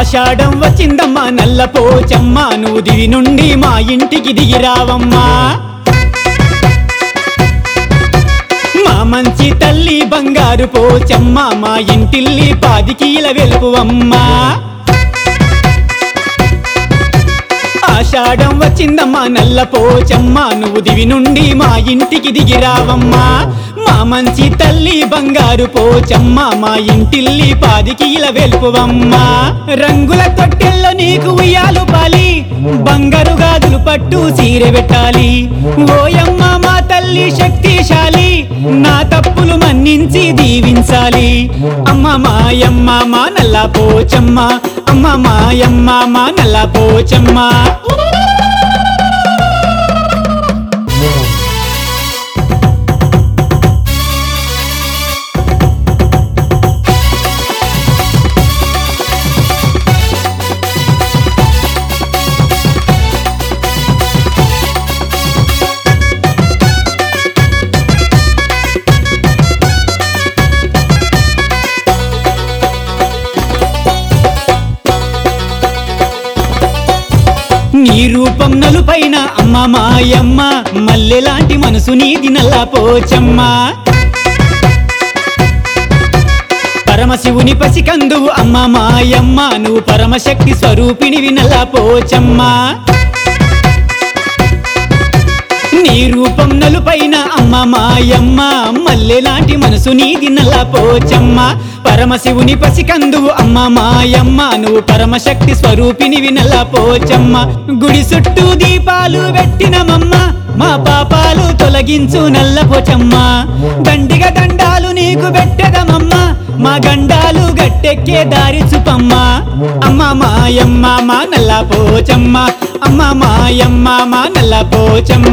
ఆషాఢం వచ్చిందమ్మా నల్ల పోచమ్మ నువ్వు దివి నుండి మా ఇంటికి దిగిరావమ్మా మా మంచి తల్లి బంగారు పోచమ్మ మా ఇంటిల్లి పాదికీల వెలుపువమ్మా ఆషాఢం వచ్చిందమ్మా నల్ల పోచమ్మ నువ్వు దివి నుండి మా ఇంటికి దిగిరావమ్మా మా మంచి తల్లి బంగారు పోచమ్మ మా ఇంటిల్లి పాదికి ఇలా వెలుపువమ్మా రంగుల తొట్టెల్లో నీకు ఉయ్యాలు పాలి బంగారు గాజులు పట్టు చీర పెట్టాలి ఓయమ్మ మా తల్లి శక్తిశాలి నా తప్పులు మన్నించి దీవించాలి అమ్మ మాయమ్మ మా నల్ల పోచమ్మ అమ్మ మాయమ్మ మా నల్ల పోచమ్మ నీ రూపం నలుపైన అమ్మ మాయమ్మ మల్లెలాంటి మనసు నీది నల్ల పోచమ్మ పరమశివుని పసికందువు అమ్మ మాయమ్మ నువ్వు పరమశక్తి స్వరూపిణివి నల్ల పోచమ్మ నీ రూపం నలుపైన అమ్మ మాయమ్మ మల్లెలాంటి మనసు నీది నల్ల పోచమ్మ పరమశివుని పసికందువు అమ్మ మాయమ్మ నువ్వు పరమశక్తి స్వరూపినివి నల్ల పోచమ్మ గుడి చుట్టూ దీపాలు పెట్టినమమ్మ మా పాపాలు తొలగించు నల్ల పోచమ్మ దండిగ దండాలు నీకు పెట్టదమమ్మ మా గండాలు గట్టెక్కే దారి చూపమ్మ అమ్మ మాయమ్మ మా నల్ల పోచమ్మ అమ్మ మాయమ్మ మా నల్ల పోచమ్మ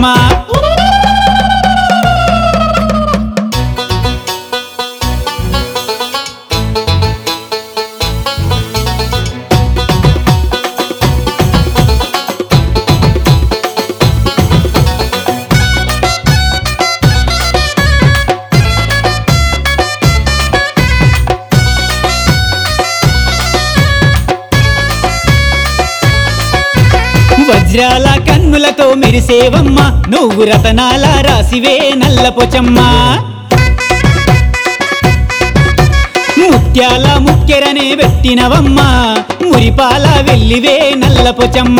వజ్రాల కన్నులతో మెరిసేవమ్మ నువ్వు రతనాల రాసివే నల్ల పొచమ్మ ముత్యాల ముక్కెరనే పెట్టినవమ్మ మురిపాల వెళ్ళివే నల్ల పొచమ్మ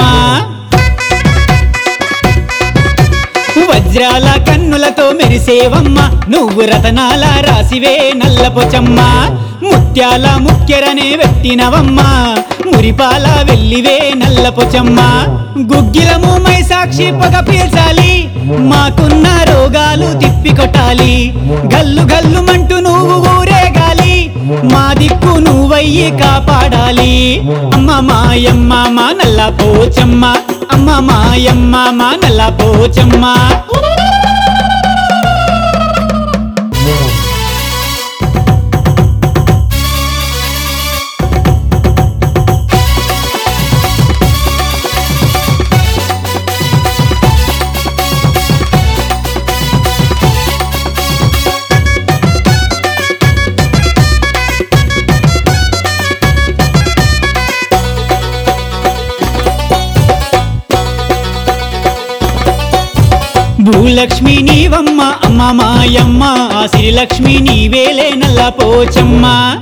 వజ్రాల కన్నులతో మెరిసేవమ్మ నువ్వు రతనాల రాసివే నల్ల పొచమ్మ ముత్యాల ముక్కెరనే పెట్టినవమ్మ మురిపాల వెళ్ళివే నల్ల పొచమ్మ గుగ్గిలము మై సాక్షి పొగ పీల్చాలి మాకున్న రోగాలు తిప్పికొట్టాలి గల్లు గల్లు మంటూ నువ్వు ఊరేగాలి మా దిక్కు నువ్వయ్యి కాపాడాలి అమ్మ మాయమ్మ మా నల్ల పోచమ్మ అమ్మ మాయమ్మ మా నల్ల పోచమ్మ భూలక్ష్మి నీవమ్మ అమ్మ మాయమ్మ ఆ శ్రీలక్ష్మి నీవేలే నల్ల పోచమ్మ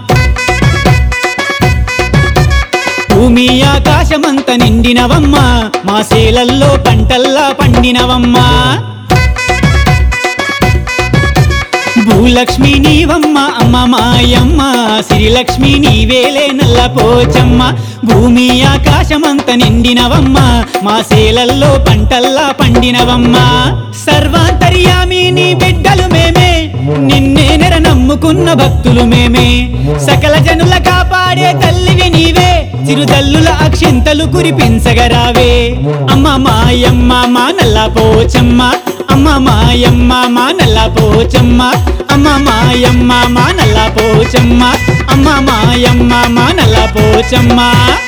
భూమి ఆకాశమంత నిండినవమ్మ మా సేలల్లో పంటల్లా పండినవమ్మ భూలక్ష్మి నీవమ్మ అమ్మ మాయమ్మ శ్రీలక్ష్మి నీవేలే నల్ల పోచమ్మ భూమి ఆకాశమంత నిండినవమ్మ మా సేలల్లో పంటల్లా పండినవమ్మ సర్వాంతర్యామి నీ బిడ్డలు మేమే నిన్నే నెర నమ్ముకున్న భక్తులు మేమే సకల జనుల కాపాడే తల్లివి నీవే చిరుతల్లుల అక్షింతలు కురిపించగరావే అమ్మ మాయమ్మ మా నల్ల పోచమ్మ అమ్మ మాయమ్మ మా నల్ల పోచమ్మ అమ్మ మాయమ్మ మా నల్ల పోచమ్మ అమ్మ మాయమ్మ మా నల్ల పోచమ్మ